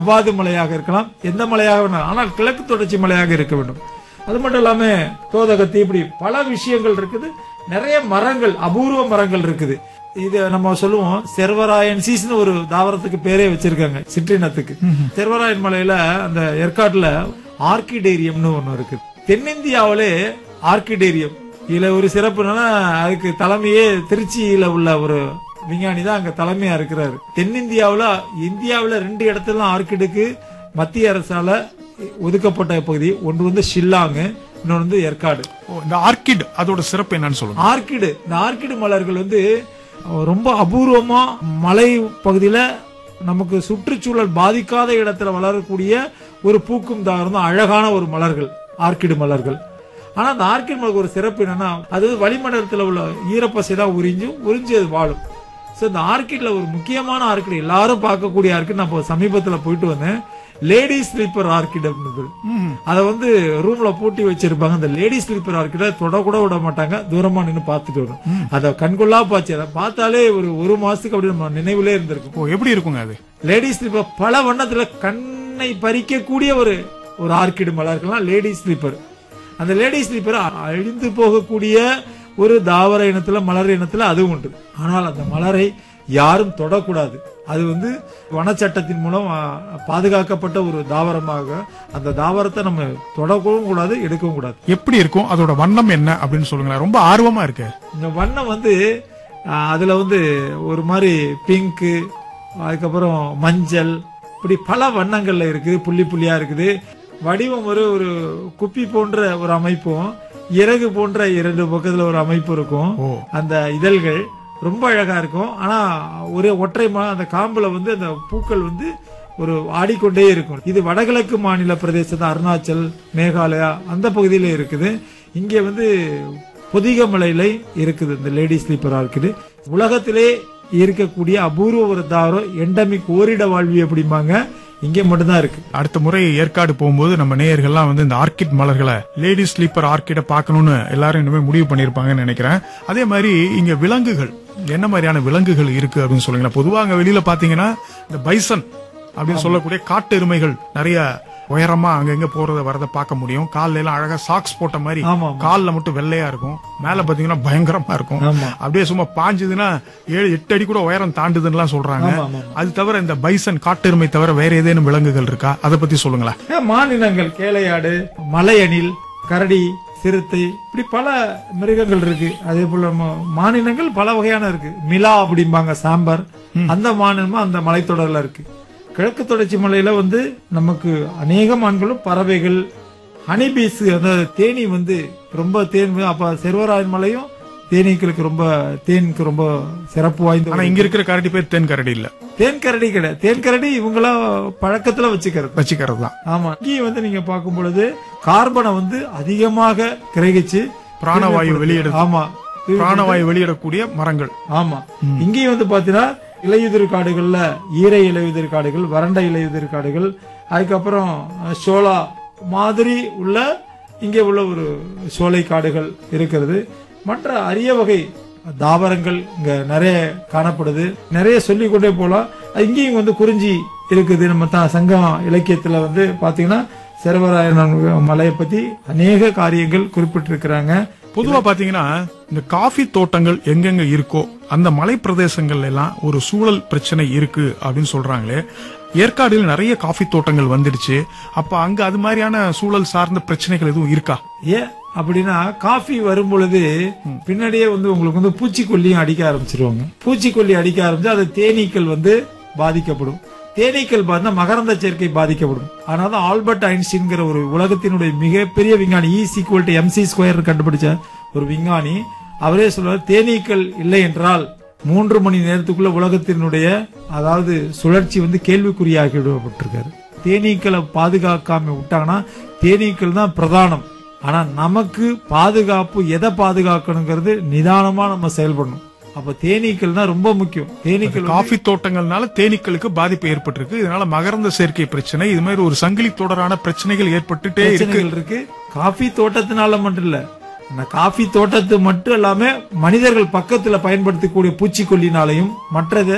அவாது மலையாக இருக்கலாம் எந்த மலையாக வேணாலும் ஆனால் கிழக்கு தொடர்ச்சி மலையாக இருக்க வேண்டும் அது மட்டும் இல்லாம தோதகத்தி இப்படி பல விஷயங்கள் இருக்குது நிறைய மரங்கள் அபூர்வ மரங்கள் இருக்குது இது நம்ம சொல்லுவோம் செர்வராயன் சீசன் ஒரு தாவரத்துக்கு பேரே வச்சிருக்காங்க சிற்றினத்துக்கு செர்வராயன் மலையில அந்த ஏற்காட்டுல ஆர்கிடேரியம்னு ஒண்ணு இருக்கு தென்னிந்தியாவிலே ஆர்கிடேரியம் இதுல ஒரு சிறப்புனா அதுக்கு தலைமையே திருச்சியில உள்ள ஒரு விஞ்ஞானி தான் அங்க தலைமையா இருக்கிறாரு தென்னிந்தியாவுல இந்தியாவுல ரெண்டு இடத்துல ஆர்கிடுக்கு மத்திய அரசால ஒதுக்கப்பட்ட பகுதி ஒன்று வந்து ஷில்லாங்கு இன்னொன்று வந்து ஏற்காடு ஓ, இந்த ஆர்கிட் அதோட சிறப்பு என்னன்னு சொல்லுங்க ஆர்கிடு இந்த ஆர்கிடு மலர்கள் வந்து அஹ், ரொம்ப அபூர்வமா மலை பகுதியில நமக்கு சுற்றுச்சூழல் பாதிக்காத இடத்துல வளரக்கூடிய ஒரு பூக்கும் தாவரம் தான் அழகான ஒரு மலர்கள் ஆர்கிடு மலர்கள் ஆனா அந்த ஆர்கிட் மலருக்கு ஒரு சிறப்பு என்னன்னா அது வளிமண்டலத்துல உள்ள ஈரப்பசை தான் உறிஞ்சு உறிஞ்சி அது வாழும் ஸோ இந்த ஆர்கிட்ல ஒரு முக்கியமான ஆர்கிட் எல்லாரும் பார்க்கக்கூடிய ஆர்கிட் நான் இப்போ சமீபத்துல போயிட்டு வந்தேன் லேடி ஸ்லீப்பர் ஆர்கிட் அப்படின்னு ம். அதை வந்து ரூம்ல பூட்டி வச்சிருப்பாங்க அந்த லேடி ஸ்லீப்பர் ஆர்கிட்ட தொட கூட விட மாட்டாங்க தூரமா நின்னு பார்த்துட்டு வரும் அத கண்கொள்ளா பாச்சு அதை பார்த்தாலே ஒரு ஒரு மாசத்துக்கு அப்படி நம்ம நினைவுலே இருந்திருக்கும் ஓ எப்படி இருக்குங்க அது லேடி ஸ்லீப்பர் பல வண்ணத்துல கண்ணை பறிக்கக்கூடிய ஒரு ஒரு ஆர்கிட் மலர்கள்லாம் லேடி ஸ்லீப்பர் அந்த லேடி ஸ்லீப்பர் அழிந்து போகக்கூடிய ஒரு தாவர இனத்துல மலர் இனத்துல அதுவும் உண்டு ஆனால் அந்த மலரை யாரும் தொடக்கூடாது அது வந்து வனச்சட்டத்தின் மூலம் ஆ, பாதுகாக்கப்பட்ட ஒரு தாவரமாக அந்த தாவரத்தை நம்ம தொடக்கவும் கூடாது எடுக்கவும் கூடாது எப்படி இருக்கும் அதோட வண்ணம் என்ன அப்படின்னு சொல்லுங்களேன் ரொம்ப ஆர்வமா இருக்கு இந்த வண்ணம் வந்து ஆ, அதுல வந்து ஒரு மாதிரி பிங்க்கு அதுக்கப்புறம் மஞ்சள் இப்படி பல வண்ணங்கள்ல இருக்குது புள்ளி புள்ளியா இருக்குது வடிவம் ஒரு ஒரு குப்பி போன்ற ஒரு அமைப்பும் இறகு போன்ற இரண்டு பக்கத்துல ஒரு அமைப்பு இருக்கும் ஓ அந்த இதழ்கள் ரொம்ப அழகா இருக்கும் ஆனா ஒரு ஒற்றை மா- அந்த காம்புல வந்து அந்த பூக்கள் வந்து ஒரு ஆடிக்கொண்டே இருக்கும் இது வடகிழக்கு மாநில பிரதேசம் அருணாச்சல் மேகாலயா அந்த பகுதியில இருக்குது இங்கே வந்து பொதிகமலையில இருக்குது இந்த லேடி ஸ்லீப்பர் இருக்குது உலகத்திலே இருக்கக்கூடிய அபூர்வ ஒரு தாவரம் எண்டமிக் ஓரிட வாழ்வி அப்படிம்பாங்க இங்கே மட்டும்தான் இருக்கு அடுத்த முறை ஏற்காடு போகும்போது நம்ம நேயர்கள்லாம் வந்து இந்த ஆர்கிட் மலர்களை லேடி ஸ்லீப்பர் ஆர்கிட பார்க்கணும்னு எல்லாரும் இனிமே முடிவு பண்ணிருப்பாங்கன்னு நினைக்கிறேன் அதே மாதிரி இங்க விலங்குகள் என்ன மாதிரியான விலங்குகள் இருக்கு அப்படின்னு சொல்லுங்களேன் பொதுவா அங்க வெளியில பாத்தீங்கன்னா இந்த பைசன் அப்படின்னு சொல்லக்கூடிய காட்டு எருமைகள் நிறைய உயரமா அங்கங்க போறத வரத பார்க்க முடியும் கால்ல எல்லாம் அழகா சாக்ஸ் போட்ட மாதிரி ஆமா, ஆமா. கால்ல மட்டும் வெள்ளையா இருக்கும் மேல பாத்தீங்கன்னா பயங்கரமா இருக்கும் ஆமா. அப்படியே சும்மா பாஞ்சதுன்னா ஏழு எட்டு அடி கூட உயரம் தாண்டுதுன்னு சொல்றாங்க ஆமா, ஆமா. அது தவிர இந்த பைசன் காட்டெருமை தவிர வேற ஏதேனும் விலங்குகள் இருக்கா அதை பத்தி சொல்லுங்களேன் ஏன் மானினங்கள் கேளையாடு மலையணில் கரடி சிறுத்தை இப்படி பல மிருகங்கள் இருக்கு அதே போல ம- மானினங்கள் பல வகையான இருக்கு மிலா அப்படிம்பாங்க சாம்பார் அந்த மானினமும் அந்த மலைத்தொடர்ல இருக்கு கிழக்கு தொடர்ச்சி மலையில வந்து நமக்கு அநேக மான்களும் பறவைகள் ஹனிபீஸ் அந்த தேனி வந்து ரொம்ப தேன் அப்ப செர்வராயன் மலையும் தேனீக்களுக்கு ரொம்ப தேனுக்கு ரொம்ப சிறப்பு வாய்ந்த ஆனா ஒரு- இங்க இருக்கிற கரடி பேர் தென் கரடி இல்ல தேன் கரடி கிடையாது தேன் கரடி இவங்களா பழக்கத்துல வச்சுக்கிறது வச்சுக்கிறது தான் ஆமா இங்கேயும் வந்து நீங்க பார்க்கும் பொழுது கார்பனை வந்து அதிகமாக கிரகிச்சு பிராணவாயு வெளியிடுது ஆமா பிராணவாயு வெளியிடக்கூடிய மரங்கள் ஆமா இங்கேயும் வந்து பாத்தீங்கன்னா இலையுதிர் காடுகள்ல ஈர இலையுதிர் காடுகள் வறண்ட இலையுதிர் காடுகள் அதுக்கப்புறம் அஹ், சோளா மாதிரி உள்ள இங்கே உள்ள ஒரு சோலை காடுகள் இருக்கிறது மற்ற அரிய வகை தாவரங்கள் இங்க நிறைய காணப்படுது நிறைய சொல்லிக் கொண்டே போலாம் அது இங்கேயும் வந்து குறிஞ்சி இருக்குது நம்ம த- சங்கம் இலக்கியத்துல வந்து பாத்தீங்கன்னா செரவராயன் மலையை பத்தி அநேக காரியங்கள் குறிப்பிட்டிருக்கிறாங்க பொதுவா பாத்தீங்கன்னா இந்த காஃபி தோட்டங்கள் எங்கெங்க இருக்கோ அந்த மலை பிரதேசங்கள்ல எல்லாம் ஒரு சூழல் பிரச்சனை இருக்கு அப்படின்னு சொல்றாங்களே ஏற்காடுல நிறைய காஃபி தோட்டங்கள் வந்துடுச்சு அப்ப அங்க அது மாதிரியான சூழல் சார்ந்த பிரச்சனைகள் எதுவும் இருக்கா ஏன் அப்படின்னா காஃபி வரும் பொழுது பின்னாடியே வந்து உங்களுக்கு வந்து பூச்சிக்கொல்லியும் அடிக்க ஆரம்பிச்சிருவாங்க பூச்சிக்கொல்லி அடிக்க ஆரம்பிச்சா அது தேனீக்கள் வந்து பாதிக்கப்படும் தேனீக்கள் பார்த்தா மகரந்த சேர்க்கை பாதிக்கப்படும் ஆனால் தான் ஆல்பர்ட் ஐன்ஸ்டீன்கிற ஒரு உலகத்தினுடைய மிகப்பெரிய விஞ்ஞானி E equal to MC square கண்டுபிடிச்ச ஒரு விஞ்ஞானி அவரே சொல்றார் தேனீக்கள் இல்லை என்றால் மூன்று மணி நேரத்துக்குள்ள உலகத்தினுடைய அதாவது சுழற்சி வந்து கேள்விக்குறியாகி விடப்பட்டிருக்காரு தேனீக்களை பாதுகாக்காம விட்டாங்கன்னா தேனீக்கள் தான் பிரதானம் ஆனா நமக்கு பாதுகாப்பு எதை பாதுகாக்கணுங்கிறது நிதானமா நம்ம செயல்படணும் அப்ப தேனீக்கள் தான் ரொம்ப முக்கியம் தேனீக்கள் வந்து- காஃபி தோட்டங்கள்னால தேனீக்களுக்கு பாதிப்பு ஏற்பட்டிருக்கு இதனால மகரந்த சேர்க்கை பிரச்சனை இது மாதிரி ஒரு சங்கிலி தொடரான பிரச்சனைகள் ஏற்பட்டுட்டே இருக்கு பிரச்சனைகள் இருக்கு காஃபி தோட்டத்தினால மட்டும் இல்ல அந்த காஃபி தோட்டத்து மட்டும் இல்லாம மனிதர்கள் பக்கத்துல பயன்படுத்தக்கூடிய பூச்சிக்கொல்லினாலையும் மற்றது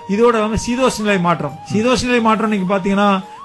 இதோட வந்து சீதோஷ்ண நிலை மாற்றம் சீதோஷ்ண நிலை மாற்றம் நீங்க பாத்தீங்கன்னா